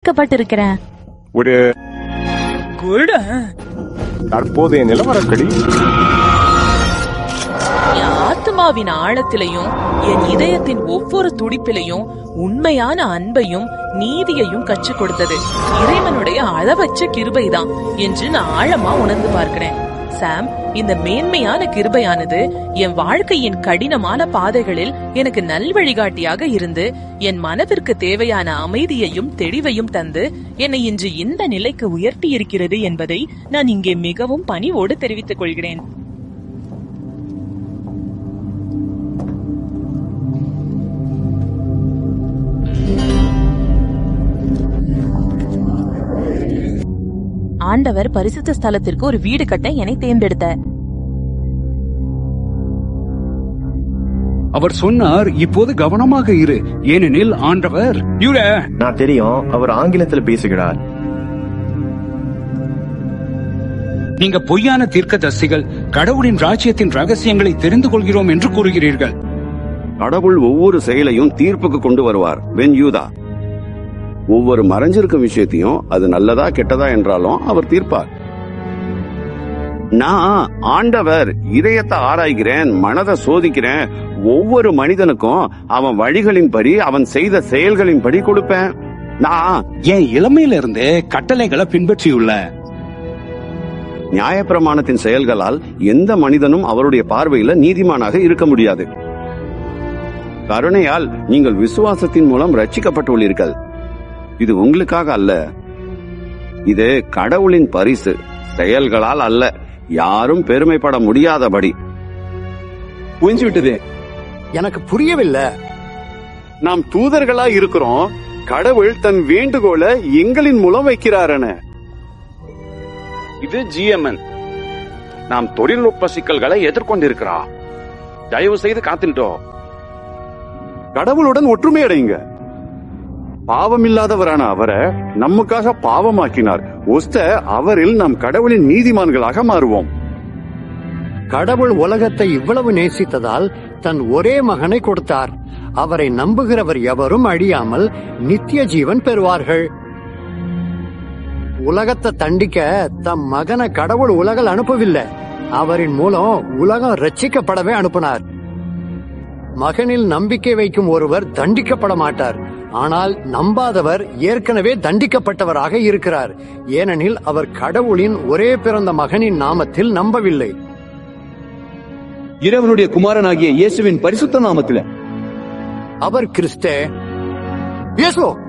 அழைக்கப்பட்டிருக்கிறேன் ஒரு குட் தற்போதைய நிலவரப்படி என் ஆத்மாவின் ஆழத்திலையும் என் இதயத்தின் ஒவ்வொரு துடிப்பிலையும் உண்மையான அன்பையும் நீதியையும் கற்றுக் கொடுத்தது இறைவனுடைய அளவற்ற கிருபைதான் என்று நான் ஆழமா உணர்ந்து பார்க்கிறேன் சாம் இந்த மேன்மையான கிருபையானது என் வாழ்க்கையின் கடினமான பாதைகளில் எனக்கு நல்வழிகாட்டியாக இருந்து என் மனதிற்கு தேவையான அமைதியையும் தெளிவையும் தந்து என்னை இன்று இந்த நிலைக்கு உயர்த்தி இருக்கிறது என்பதை நான் இங்கே மிகவும் பணிவோடு தெரிவித்துக் கொள்கிறேன் ஆண்டவர் பரிசுத்த ஸ்தலத்திற்கு ஒரு வீடு கட்ட என்னை தேர்ந்தெடுத்த அவர் சொன்னார் இப்போது கவனமாக இரு ஏனெனில் ஆண்டவர் யூர நான் தெரியும் அவர் ஆங்கிலத்தில் பேசுகிறார் நீங்க பொய்யான தீர்க்கதரிசிகள் கடவுளின் ராஜ்யத்தின் ரகசியங்களை தெரிந்து கொள்கிறோம் என்று கூறுகிறீர்கள் கடவுள் ஒவ்வொரு செயலையும் தீர்ப்புக்கு கொண்டு வருவார் வென் யூதா ஒவ்வொரு மறைஞ்சிருக்கும் விஷயத்தையும் அது நல்லதா கெட்டதா என்றாலும் அவர் தீர்ப்பார் நான் ஆண்டவர் இதயத்தை ஆராய்கிறேன் மனதை சோதிக்கிறேன் ஒவ்வொரு மனிதனுக்கும் அவன் வழிகளின்படி அவன் செய்த செயல்களின்படி கொடுப்பேன் நான் என் இளமையில இருந்தே கட்டளைகளை பின்பற்றியுள்ள நியாயப்பிரமாணத்தின் செயல்களால் எந்த மனிதனும் அவருடைய பார்வையில நீதிமானாக இருக்க முடியாது கருணையால் நீங்கள் விசுவாசத்தின் மூலம் ரட்சிக்கப்பட்டுள்ளீர்கள் இது உங்களுக்காக அல்ல இது கடவுளின் பரிசு செயல்களால் அல்ல யாரும் பெருமைப்பட முடியாதபடி புரிஞ்சு விட்டது எனக்கு புரியவில்லை நாம் தூதர்களா இருக்கிறோம் கடவுள் தன் வேண்டுகோளை எங்களின் மூலம் வைக்கிறாரன இது ஜிஎம்என் நாம் தொழில்நுட்ப சிக்கல்களை எதிர்கொண்டிருக்கிறோம் தயவு செய்து காத்துட்டோம் கடவுளுடன் ஒற்றுமை அடையுங்க பாவமில்லாதவரான அவரை நமக்காக பாவமாக்கினார் ஒஸ்த அவரில் நாம் கடவுளின் நீதிமான்களாக மாறுவோம் கடவுள் உலகத்தை இவ்வளவு நேசித்ததால் தன் ஒரே மகனை கொடுத்தார் அவரை நம்புகிறவர் எவரும் அழியாமல் நித்திய ஜீவன் பெறுவார்கள் உலகத்தை தண்டிக்க தம் மகனை கடவுள் உலகில் அனுப்பவில்லை அவரின் மூலம் உலகம் ரட்சிக்கப்படவே அனுப்பினார் மகனில் நம்பிக்கை வைக்கும் ஒருவர் தண்டிக்கப்பட மாட்டார் ஆனால் நம்பாதவர் ஏற்கனவே தண்டிக்கப்பட்டவராக இருக்கிறார் ஏனெனில் அவர் கடவுளின் ஒரே பிறந்த மகனின் நாமத்தில் நம்பவில்லை இறைவனுடைய குமாரனாகிய இயேசுவின் பரிசுத்த நாமத்தில அவர் கிறிஸ்தே இயேசு